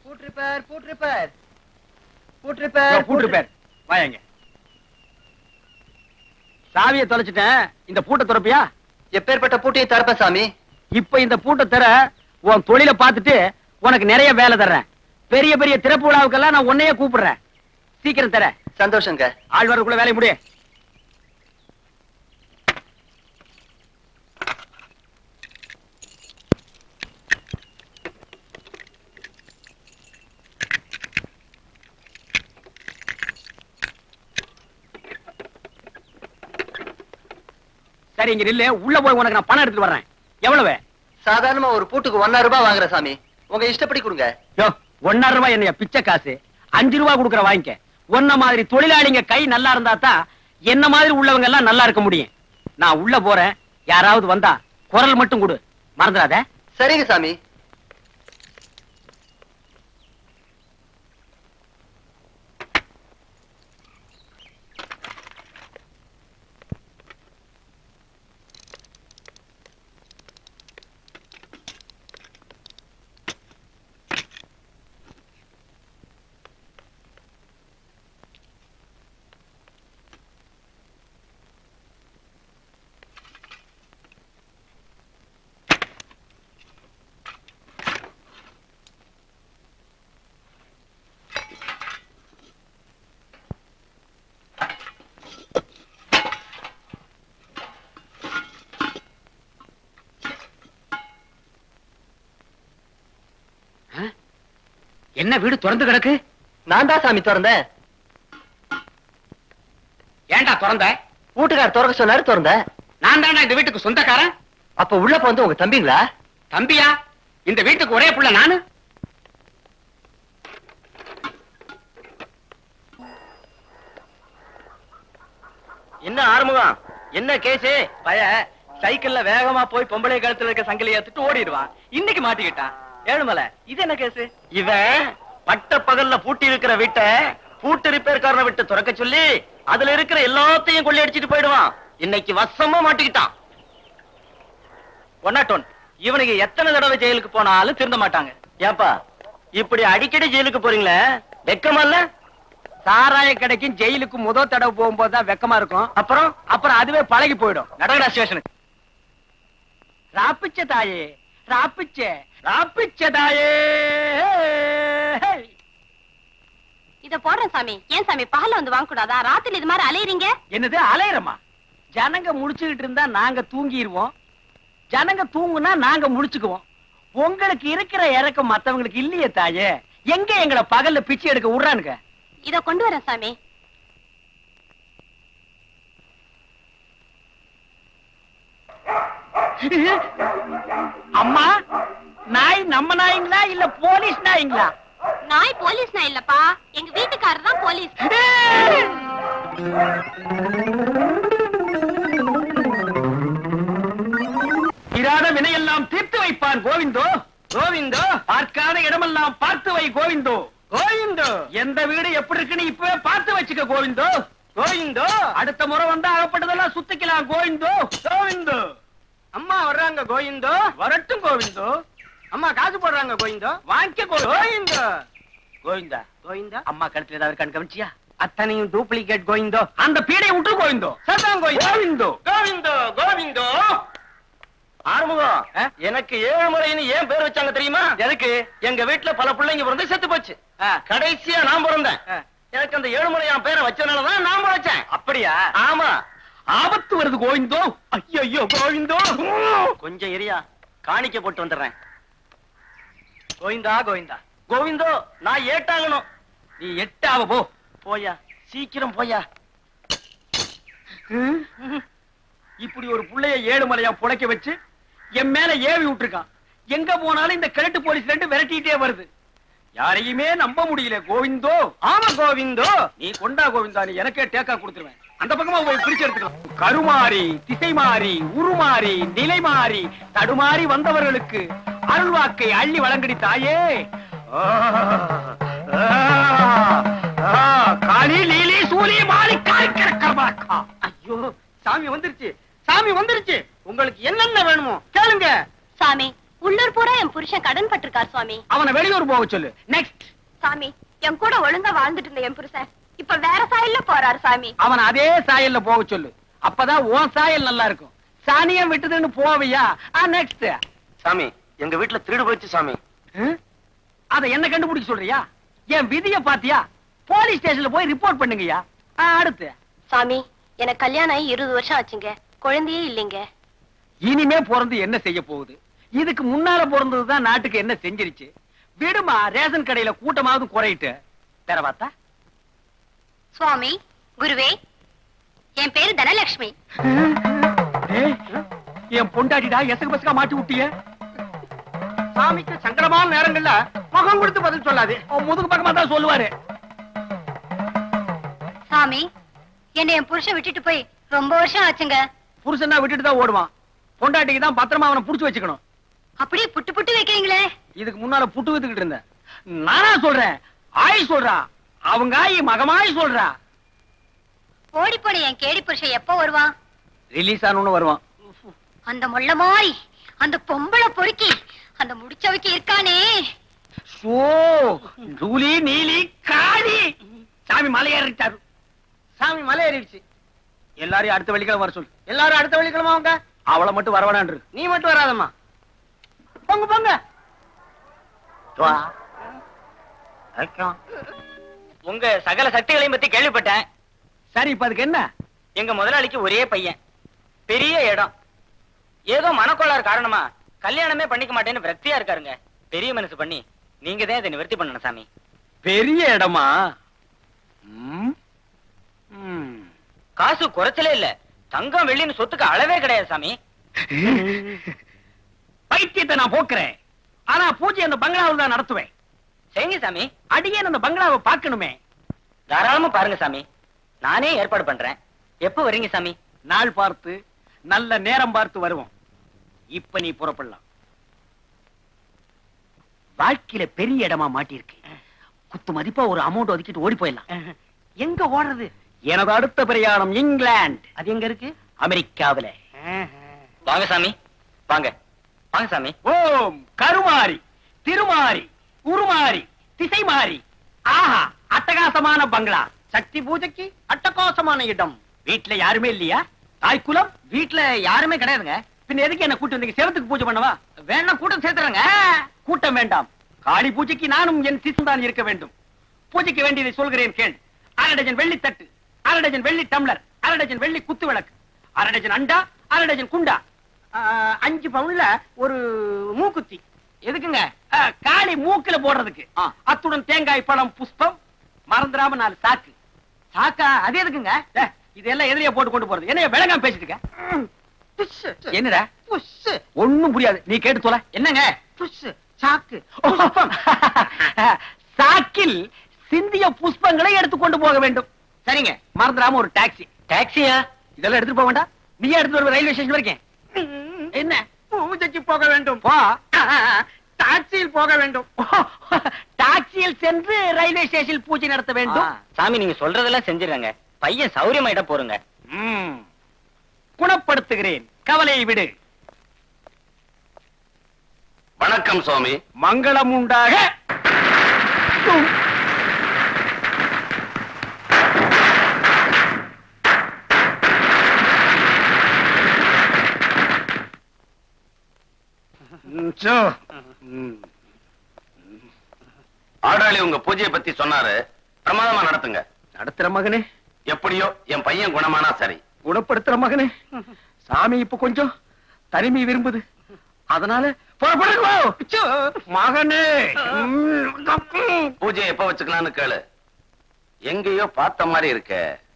Boot repair பூட் repair பூட் repair பூட்டு பேர் வாயங்க சாவியை தொலைச்சிட்டேன் இந்த பூட்டை திறப்பியா எப்பேற்பட்ட பூட்டையும் திறப்பேன் சாமி இப்ப இந்த பூட்டை தர உன் தொழிலை பார்த்துட்டு உனக்கு நிறைய வேலை தர்றேன் பெரிய பெரிய திறப்பு விழாவுக்கெல்லாம் நான் உன்னையே கூப்பிடுறேன் சீக்கிரம் தர சந்தோஷங்க ஆள் வரக்குள்ள வேலையை முடிய சரி இங்க நில்லு உள்ள போய் உனக்கு நான் பணம் எடுத்துட்டு வர்றேன் எவ்வளவு சாதாரணமா ஒரு பூட்டுக்கு ஒன்னாயிரம் ரூபாய் வாங்குற சாமி உங்க இஷ்டப்படி கொடுங்க யோ ஒன்னாயிரம் ரூபாய் என்னைய பிச்சை காசு அஞ்சு ரூபாய் கொடுக்குற வாங்கிக்க உன்ன மாதிரி தொழிலாளிங்க கை நல்லா இருந்தா தான் என்ன மாதிரி உள்ளவங்க எல்லாம் நல்லா இருக்க முடியும் நான் உள்ள போறேன் யாராவது வந்தா குரல் மட்டும் கொடு மறந்துடாத சரிங்க சாமி என்ன வீடு திறந்து கிடக்கு நான் தான் சாமி திறந்தேன் ஏன்டா திறந்த வீட்டுக்கார திறக்க சொன்னாரு திறந்தேன் நான் தான்டா இந்த வீட்டுக்கு சொந்தக்காரன் அப்ப உள்ள வந்து உங்க தம்பிங்களா தம்பியா இந்த வீட்டுக்கு ஒரே புள்ள நானு என்ன ஆறுமுகம் என்ன கேசு பய சைக்கிள்ல வேகமா போய் பொம்பளை கழுத்துல இருக்க சங்கிலி ஏத்துட்டு ஓடிடுவான் இன்னைக்கு மாட்டிக்கிட்டான் ஏழுமலை இது என்ன கேசு இவன் பட்ட பகல்ல பூட்டி இருக்கிற வீட்டை பூட்டு ரிப்பேர்காரனை விட்டு துறக்க சொல்லி அதுல இருக்கிற எல்லாத்தையும் கொள்ளையடிச்சிட்டு போயிடுவான் இன்னைக்கு வசமா மாட்டிக்கிட்டான் ஒன்னாட்டோன் இவனுக்கு எத்தனை தடவை ஜெயிலுக்கு போனாலும் திருந்த மாட்டாங்க ஏப்பா இப்படி அடிக்கடி ஜெயிலுக்கு போறீங்களே வெக்கமா இல்ல சாராய கடைக்கும் ஜெயிலுக்கும் முதல் தடவை போகும்போது தான் வெக்கமா இருக்கும் அப்புறம் அப்புறம் அதுவே பழகி போயிடும் நடகடா ஸ்டேஷனுக்கு ராப்பிச்ச தாயே ராப்பிச்ச ராப்பிச்ச தாயே இத போடுறேன் சாமி ஏன் சாமி பகல்ல வந்து வாங்க கூடாதா ராத்திரி இது மாதிரி அலையறீங்க என்னது அலையறமா ஜனங்க முடிச்சுக்கிட்டு இருந்தா நாங்க தூங்கிடுவோம் ஜனங்க தூங்குனா நாங்க முடிச்சுக்குவோம் உங்களுக்கு இருக்கிற இறக்கம் மத்தவங்களுக்கு இல்லையே தாயே எங்க எங்களை பகல்ல பிச்சை எடுக்க விடுறானுங்க இத கொண்டு வரேன் சாமி அம்மா நாய் நம்ம நாய்ங்களா இல்ல போலீஸ் நாய்ங்களா நாய் போலீஸ் நான் இல்லப்பா எங்க வீட்டுக்காரர் தான் போலீஸ் இராத வினையெல்லாம் தீர்த்து வைப்பான் கோவிந்தோ கோவிந்தோ பார்க்காத இடமெல்லாம் பார்த்து வை கோவிந்தோ கோவிந்தோ எந்த வீடு எப்படி இருக்குன்னு இப்பவே பார்த்து வச்சுக்க கோவிந்தோ கோவிந்தோ அடுத்த முறை வந்தா அகப்பட்டதெல்லாம் சுத்திக்கலாம் கோவிந்தோ கோவிந்தோ அம்மா வர்றாங்க கோவிந்தோ வரட்டும் கோவிந்தோ அம்மா காசு போடுறாங்க கோவிந்தோ வாங்கிக்க கோவிந்தோ கோவிந்தா கோவிந்தா அம்மா கழுத்துல ஏதாவது கண் கவனிச்சியா அத்தனையும் டூப்ளிகேட் கோவிந்தோ அந்த பீடையை விட்டு கோவிந்தோ சதான் கோவிந்தோ கோவிந்தோ கோவிந்தோ ஆறுமுகம் ஆ? எனக்கு ஏழுமலைன்னு ஏன் பேர் வச்சாங்க தெரியுமா எதுக்கு எங்க வீட்டுல பல பிள்ளைங்க பிறந்து செத்து போச்சு ஆ. கடைசியா நான் பிறந்தேன் ஆ. எனக்கு அந்த ஏழுமலையான் பேரை வச்சனாலதான் நான் பிழைச்சேன் அப்படியா ஆமா ஆபத்து வருது கோவிந்தோ ஐயோ கோவிந்தோ கொஞ்சம் எரியா காணிக்க போட்டு வந்துடுறேன் கோவிந்தா கோவிந்தா கோவிந்தோ நான் ஏட்டாகணும் நீ எட்டாவ போ போயா சீக்கிரம் போயா இப்படி ஒரு புள்ளைய ஏழுமலையா புடைக்க வச்சு என் மேல ஏவி விட்டுருக்கான் எங்க போனாலும் இந்த கிழட்டு போலீஸ் ரெண்டு விரட்டிட்டே வருது யாரையுமே நம்ப முடியல கோவிந்தோ ஆமா கோவிந்தோ நீ கொண்டா கோவிந்தா நீ எனக்கே டேக்கா கொடுத்துருவேன் அந்த பக்கமா போய் பிரிச்சு எடுத்துக்கலாம் கருமாறி திசை மாறி உருமாறி நிலை மாறி தடுமாறி வந்தவர்களுக்கு அருள்வாக்கை அள்ளி வழங்கடி தாயே ஆ, ஆ, ஆ, காளி லீலி சூலி மாறி காய்க்கிறக்கா ஐயோ சாமி வந்துருச்சு சாமி வந்துருச்சு உங்களுக்கு என்னென்ன வேணுமோ கேளுங்க சாமி உள்ளூர் பூரா என் புருஷன் கடன் பட்டிருக்கார் சுவாமி அவனை வெளியூர் போக சொல்லு நெக்ஸ்ட் சாமி என் கூட ஒழுங்கா வாழ்ந்துட்டு இருந்த என் புருஷன் இப்ப வேற சாயல்ல போறாரு சாமி அவன் அதே சாயல்ல போக சொல்லு அப்பதான் உன் சாயல் நல்லா இருக்கும் சாணியம் விட்டுதுன்னு போவியா நெக்ஸ்ட் சாமி எங்க வீட்டுல திருடு போயிடுச்சு சாமி அத என்ன கண்டுபிடிக்க சொல்றியா என் விதிய பாத்தியா போலீஸ் ஸ்டேஷன்ல போய் ரிப்போர்ட் பண்ணுங்கய்யா ஆ, அடுத்து சாமி எனக்கு கல்யாணம் ஆகி இருபது வருஷம் ஆச்சுங்க குழந்தையே இல்லைங்க இனிமே பிறந்து என்ன செய்ய போகுது இதுக்கு முன்னால பிறந்ததுதான் நாட்டுக்கு என்ன செஞ்சிருச்சு விடுமா ரேஷன் கடையில கூட்டமாவது குறையிட்டு வேற பார்த்தா சுவாமி குருவே என் பேரு தனலட்சுமி ஏய், என் பொண்டாட்டிடா எசகு பசகா மாட்டி விட்டிய சாமிக்கு சங்கடமான நேரங்கள்ல முகம் கொடுத்து பதில் சொல்லாது அவன் முதுகு பக்கமா தான் சொல்லுவாரு சாமி என்னை என் புருஷன் விட்டுட்டு போய் ரொம்ப வருஷம் ஆச்சுங்க புருஷனா விட்டுட்டு தான் ஓடுவான் பொண்டாட்டிக்கு தான் பத்திரமா அவனை புடிச்சு வச்சுக்கணும் அப்படியே புட்டு புட்டு வைக்கிறீங்களே இதுக்கு முன்னால புட்டு வித்துக்கிட்டு இருந்தேன் நானா சொல்றேன் ஆய் சொல்றா அவங்க ஆயி மகமாய் சொல்றா ஓடி போன என் கேடி புருஷன் எப்போ வருவான் ரிலீஸ் ஆனு வருவான் அந்த முள்ள மாதிரி அந்த பொம்பளை பொறுக்கி அந்த முடிச்சவைக்கு இருக்கானே ஷோ ஜூலி நீலி காளி சாமி மலை ஏறிட்டாரு சாமி மலை ஏறிடுச்சு எல்லாரையும் அடுத்த வெள்ளிக்கிழமை வர சொல்லு எல்லாரும் அடுத்த வெள்ளிக்கிழமை அவங்க அவளை மட்டும் வரவேணான்று நீ மட்டும் வராதம்மா போங்க போங்க உங்க சகல சக்திகளையும் பத்தி கேள்விப்பட்டேன் சரி இப்ப அதுக்கு என்ன எங்க முதலாளிக்கு ஒரே பையன் பெரிய இடம் ஏதோ மனக்கோளாறு காரணமா கல்யாணமே பண்ணிக்க மாட்டேன்னு விரக்தியா இருக்காருங்க பெரிய மனசு பண்ணி நீங்க தான் இதை நிவர்த்தி பண்ணணும் சாமி பெரிய இடமா ம். ம். காசு குறைச்சலே இல்ல தங்கம் வெள்ளின்னு சொத்துக்கு அளவே கிடையாது சாமி பைத்தியத்தை நான் போக்குறேன் ஆனா பூஜை அந்த பங்களாவில் தான் நடத்துவேன் செய்யுங்க சாமி அடியேன் அந்த பங்களாவை பார்க்கணுமே தாராளமா பாருங்க சாமி நானே ஏற்பாடு பண்றேன் எப்ப வரீங்க சாமி நாள் பார்த்து நல்ல நேரம் பார்த்து வருவோம் இப்ப நீ புறப்படலாம் வாழ்க்கையில பெரிய இடமா மாட்டியிருக்கு குத்து மதிப்பா ஒரு அமௌண்ட் ஒதுக்கிட்டு ஓடி போயிடலாம் எங்க ஓடுறது எனது அடுத்த பிரயாணம் இங்கிலாந்து அது எங்க இருக்கு அமெரிக்காவில வாங்க சாமி வாங்க வாங்க சாமி ஓம் கருமாரி திருமாரி உருமாரி திசை மாறி ஆஹா அட்டகாசமான பங்களா சக்தி பூஜைக்கு அட்டகாசமான இடம் வீட்ல யாருமே இல்லையா தாய்க்குலம் வீட்டுல யாருமே கிடையாதுங்க பின்ன எதுக்கு என்ன கூட்டு வந்தீங்க செவத்துக்கு பூஜை பண்ணவா வேணா கூட்டம் சேர்த்துறேங்க கூட்டம் வேண்டாம் காளி பூஜைக்கு நானும் என் சிசுதான் இருக்க வேண்டும் பூஜைக்கு வேண்டியதை சொல்கிறேன் கேள் அரை டஜன் வெள்ளி தட்டு அரை டஜன் வெள்ளி டம்ளர் அரை டஜன் வெள்ளி குத்து விளக்கு அரை டஜன் அண்டா அரை டஜன் குண்டா ஆ, அஞ்சு பவுன்ல ஒரு மூக்குத்தி எதுக்குங்க ஆ, காளி மூக்குல போடுறதுக்கு ஆ. அத்துடன் தேங்காய் பழம் புஷ்பம் மறந்துடாம நாலு சாக்கு சாக்கா அது எதுக்குங்க ஏ, இதெல்லாம் எதிரியா போட்டு கொண்டு போறது என்ன விளங்காம பேசிட்டு இருக்க என்னடா ஒண்ணும் புரியாது நீ கேட்டு தொலை என்னங்க சாக்கு சாக்கில் சிந்திய புஷ்பங்களை எடுத்து கொண்டு போக வேண்டும் சரிங்க மறந்துடாம ஒரு டாக்ஸி டாக்ஸியா இதெல்லாம் எடுத்துட்டு போக வேண்டாம் நீயே எடுத்து வருவ ரயில்வே ஸ்டேஷன் வரைக்கும் என்ன பூஜைக்கு போக வேண்டும் போ டாக்ஸியில் போக வேண்டும் டாக்ஸியில் சென்று ரயில்வே ஸ்டேஷனில் பூஜை நடத்த வேண்டும் சாமி நீங்க சொல்றதெல்லாம் செஞ்சிடறேங்க பையன் சௌரியமாயிட்ட போறங்க ம். குணப்படுத்துகிறேன் கவலையை விடு வணக்கம் சுவாமி மங்களம் உண்டாக ம், சோ. ம். ஆடாளி உங்க பூஜையை பத்தி சொன்னாரு பிரமாதமா நடத்துங்க நடத்துற மகனே எப்படியோ என் பையன் குணமானா சரி குணப்படுத்துற மகனே சாமி இப்ப கொஞ்சம் தனிமை விரும்புது அதனால புறப்படுங்கோ. சோ, மகனே ம். பூஜையை எப்ப வச்சுக்கலாம்னு கேளு எங்கேயோ பார்த்த மாதிரி இருக்க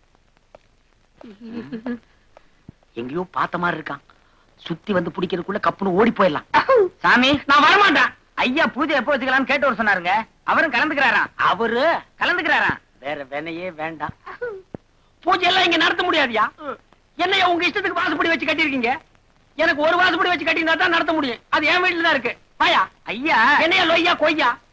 எங்கேயோ பார்த்த மாதிரி இருக்கான் சுத்தி வந்து பிடிக்கிறதுக்குள்ள கப்புன்னு ஓடி போயிடலாம் சாமி நான் வரமாட்டேன் ஐயா பூஜை எப்போ வச்சுக்கலாம்னு கேட்டவர் சொன்னாருங்க அவரும் கலந்துக்கிறாராம் அவரு கலந்துக்கிறாராம் வேற வேலையே வேண்டாம் பூஜை எல்லாம் இங்க நடத்த முடியாதுயா என்னைய உங்க இஷ்டத்துக்கு வாசப்படி வச்சு கட்டியிருக்கீங்க எனக்கு ஒரு வாசப்படி வச்சு கட்டியிருந்தா தான் நடத்த முடியும் அது என் வீட்டுல தான் இருக்கு பாயா ஐயா என்னைய லொய்யா கொய்யா